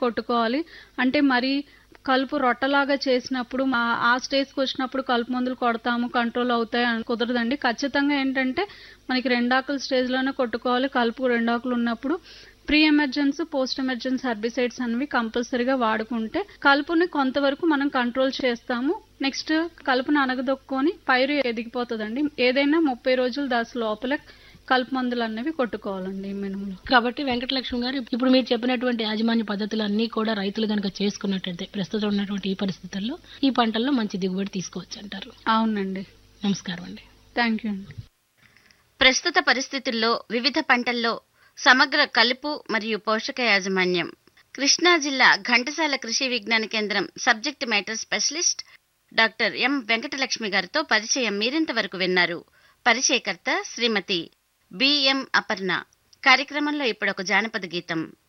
కొట్టుకోవాలి అంటే మరి కలుపు రొట్టలాగా చేసినప్పుడు మా ఆ స్టేజ్కి వచ్చినప్పుడు కలుపు మందులు కొడతాము కంట్రోల్ అవుతాయి అని కుదరదండి ఖచ్చితంగా ఏంటంటే మనకి రెండాకుల స్టేజ్లోనే కొట్టుకోవాలి కలుపు రెండాకులు ఉన్నప్పుడు pre emergence post emergence herbicides అనేవి కంపల్సరీగా వాడుకుంటే కలుపుని కొంతవరకు మనం కంట్రోల్ చేస్తాము నెక్స్ట్ కలుపుని అనగదొక్కుని పైరు ఎదిగిపోతుందండి ఏదైనా ముప్పై రోజుల దశ లోపల కలుపు మందులు అనేవి కొట్టుకోవాలండి ఈ మినుములు కాబట్టి వెంకటలక్ష్మి గారు ఇప్పుడు మీరు చెప్పినటువంటి యాజమాన్య పద్ధతులు అన్ని కూడా రైతులు కనుక చేసుకున్నట్టయితే ప్రస్తుతం ఉన్నటువంటి ఈ పరిస్థితుల్లో ఈ పంటల్లో మంచి దిగుబడి తీసుకోవచ్చు అంటారు అవునండి నమస్కారం అండి థ్యాంక్ యూ అండి ప్రస్తుత పరిస్థితుల్లో వివిధ పంటల్లో సమగ్ర కలుపు మరియు పోషక యాజమాన్యం కృష్ణా జిల్లా Ghantasala Krishi Vigyan Kendram subject matter specialist doctor M Venkatalakshmi గారితో పరిచయం మీరింతవరకు విన్నారు పరిచయకర్త శ్రీమతి బిఎం అపర్ణ కార్యక్రమంలో ఇప్పుడు ఒక జానపద గీతం